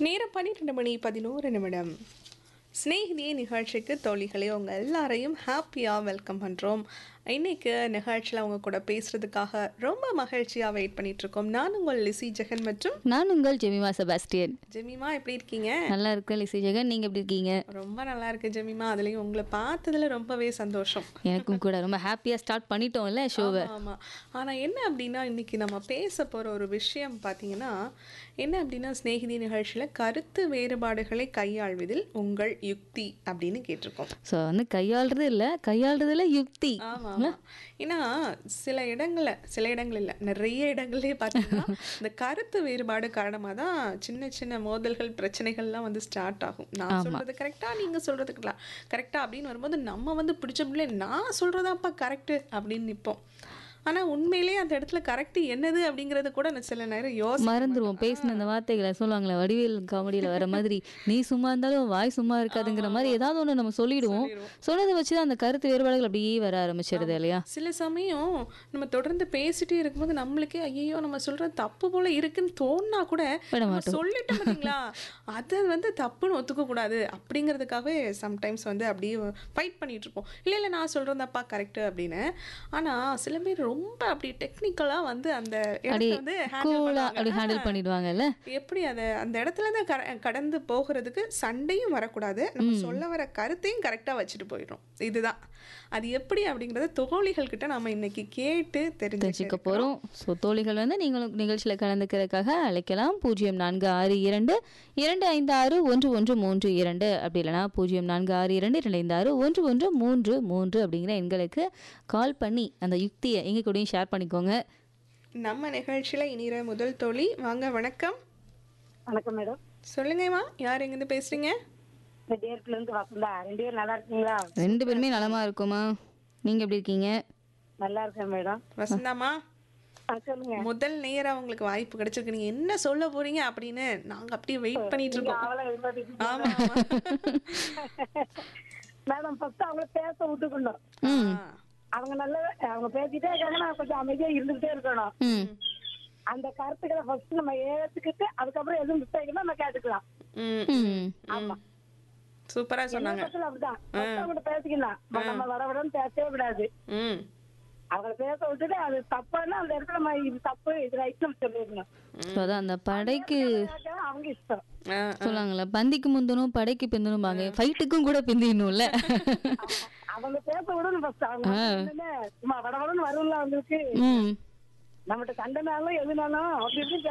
நேரம் பன்னிரெண்டு மணி பதினோரு நிமிடம் ஸ்நேகிதியே நிகழ்ச்சிக்கு தோழிகளே உங்கள் எல்லாரையும் ஹாப்பியாக வெல்கம் பண்ணுறோம் இன்னைக்கு நிகழ்ச்சியில் அவங்க கூட பேசுறதுக்காக ரொம்ப மகிழ்ச்சியாக வெயிட் பண்ணிட்டு இருக்கோம் நான் உங்கள் லிசி ஜெகன் மற்றும் நான் உங்கள் ஜெமிமா செபாஸ்டியன் ஜெமிமா எப்படி இருக்கீங்க நல்லா இருக்கேன் லிசி ஜெகன் நீங்கள் எப்படி இருக்கீங்க ரொம்ப நல்லா இருக்கு ஜெமிமா அதுலேயும் உங்களை பார்த்ததுல ரொம்பவே சந்தோஷம் எனக்கும் கூட ரொம்ப ஹாப்பியாக ஸ்டார்ட் பண்ணிட்டோம்ல ஷோவை ஆமாம் ஆனால் என்ன அப்படின்னா இன்னைக்கு நம்ம பேச போகிற ஒரு விஷயம் பார்த்தீங்கன்னா என்ன அப்படின்னா சிநேகிதி நிகழ்ச்சியில் கருத்து வேறுபாடுகளை கையாள்வதில் உங்கள் யுக்தி அப்படின்னு கேட்டிருக்கோம் ஸோ வந்து கையாளுறது இல்லை கையாளுறதுல யுக்தி ஆமாம் ஆமாம் ஏன்னா சில இடங்களில் சில இடங்கள் இல்லை நிறைய இடங்கள்லேயே பார்த்தீங்கன்னா இந்த கருத்து வேறுபாடு காரணமாக தான் சின்ன சின்ன மோதல்கள் பிரச்சனைகள்லாம் வந்து ஸ்டார்ட் ஆகும் நான் சொல்கிறது கரெக்டாக நீங்கள் சொல்கிறது கரெக்டாக அப்படின்னு வரும்போது நம்ம வந்து பிடிச்ச பிள்ளை நான் சொல்கிறதாப்பா கரெக்டு அப்படின்னு நிற்போம் ஆனால் உண்மையிலேயே அந்த இடத்துல கரெக்டு என்னது அப்படிங்கிறது கூட நான் சில நேரம் யோசி மறந்துடுவோம் பேசின அந்த வார்த்தைகளை சொல்லுவாங்களே வடிவேல் காமெடியில் வர மாதிரி நீ சும்மா இருந்தாலும் வாய் சும்மா இருக்காதுங்கிற மாதிரி ஏதாவது ஒன்று நம்ம சொல்லிடுவோம் சொன்னதை வச்சு தான் அந்த கருத்து வேறுபாடுகள் அப்படியே வர ஆரம்பிச்சிடுது இல்லையா சில சமயம் நம்ம தொடர்ந்து பேசிட்டே இருக்கும்போது நம்மளுக்கே ஐயோ நம்ம சொல்றது தப்பு போல இருக்குன்னு தோணுனா கூட விட நம்ம சொல்லிட்டோம் பார்த்தீங்களா அதை வந்து தப்புன்னு ஒத்துக்க கூடாது அப்படிங்கிறதுக்காகவே சம்டைம்ஸ் வந்து அப்படியே ஃபைட் பண்ணிட்டு இருப்போம் இல்லை இல்லை நான் சொல்றது தப்பா கரெக்ட் அப்படின்னு ஆனா சில பேர் ரொம்ப அப்படி டெக்னிக்கலா வந்து அந்த இடத்த வந்து handle கூலாக அப்படி பண்ணுவாங்க. ஹேண்டில் பண்ணிடுவாங்கல்ல எப்படி அதை அந்த இடத்துல இருந்து கர- கடந்து போகிறதுக்கு சண்டையும் வரக்கூடாது நம்ம சொல்ல வர கருத்தையும் கரெக்டாக வச்சுட்டு போயிடும் இதுதான் அது எப்படி அப்படிங்கிறத தோழிகள் கிட்ட நம்ம இன்னைக்கு கேட்டு தெரிஞ்சுக்க தெரிஞ்சுக்க போகிறோம் ஸோ தோழிகள் வந்து நீங்களும் நிகழ்ச்சியில் கலந்துக்கிறதுக்காக அழைக்கலாம் பூஜ்ஜியம் நான்கு ஆறு இரண்டு இரண்டு ஐந்து ஆறு ஒன்று ஒன்று மூன்று இரண்டு அப்படி இல்லைனா பூஜ்ஜியம் நான்கு ஆறு இரண்டு இரண்டு ஐந்து ஆறு ஒன்று ஒன்று மூன்று மூன்று அப்படிங்கிற எண்களுக்கு கால் பண்ணி அந்த யுக்தியை எங்கள் கூடயும் ஷேர் பண்ணிக்கோங்க நம்ம நிகழ்ச்சியில இனிற முதல் தோழி வாங்க வணக்கம் வணக்கம் மேடம் சொல்லுங்கம்மா யார் எங்கேருந்து பேசுறீங்க ரெட்டியார்ல இருந்து வசந்தா ரெண்டு பேரும் நல்லா இருக்கீங்களா ரெண்டு பேருமே நலமா இருக்குமா நீங்கள் எப்படி இருக்கீங்க நல்லா இருக்கேன் மேடம் வசந்தாமா ஆ, சொல்லுங்க முதல் நேரம் உங்களுக்கு வாய்ப்பு கிடைச்சிருக்கு நீங்க என்ன சொல்ல போறீங்க அப்படின்னு நாங்க அப்படியே வெயிட் பண்ணிட்டு இருக்கோம் அவளை எதிர்பார்த்துட்டு ஆமா ஆமா மேடம் ஃபர்ஸ்ட் அவங்கள பேச விட்டுக்கணும் ம் ஆ. அவங்க நல்ல அவங்க பேசிட்டே இருக்காங்க நான் கொஞ்சம் அமைதியா இருந்துகிட்டே இருக்கணும் ம் அந்த கருத்துக்களை ஃபர்ஸ்ட் நம்ம ஏத்துக்கிட்டு அதுக்கப்புறம் எதுவும் மிஸ்டேக் நம்ம கேட்டுக்கலாம் ம் ம் ஆமா சூப்பரா சொன்னாங்க பக்கத்துல அப்படிதான் First அவங்கள்ட்ட பேசிக்கலாம் But நம்ம வட வடன்னு பேசவே விடாது ம் அவங்கள பேச விட்டுட்டு அது தப்புன்னா அந்த இடத்துல நம்ம இது தப்பு இது ரைட் நம்ம சொல்லிடணும் ஸோ அதான் அந்த படைக்கு கேட்டா அவங்க இஷ்டம் ஆ சொல்லுவாங்கல்ல பந்திக்கு முந்தணும் படைக்கு பிந்தணும் பாங்க ஃபைட்டுக்கும் கூட பிந்திடணும்ல அவங்க பேச விடணும் ஃபர்ஸ்ட் அவங்க என்னன்னா, சும்மா வடவடன்னு வரும்ல அவங்களுக்கு ம் நம்மகிட்ட சண்டைனாலும் எதுனாலும் அப்படி இப்படி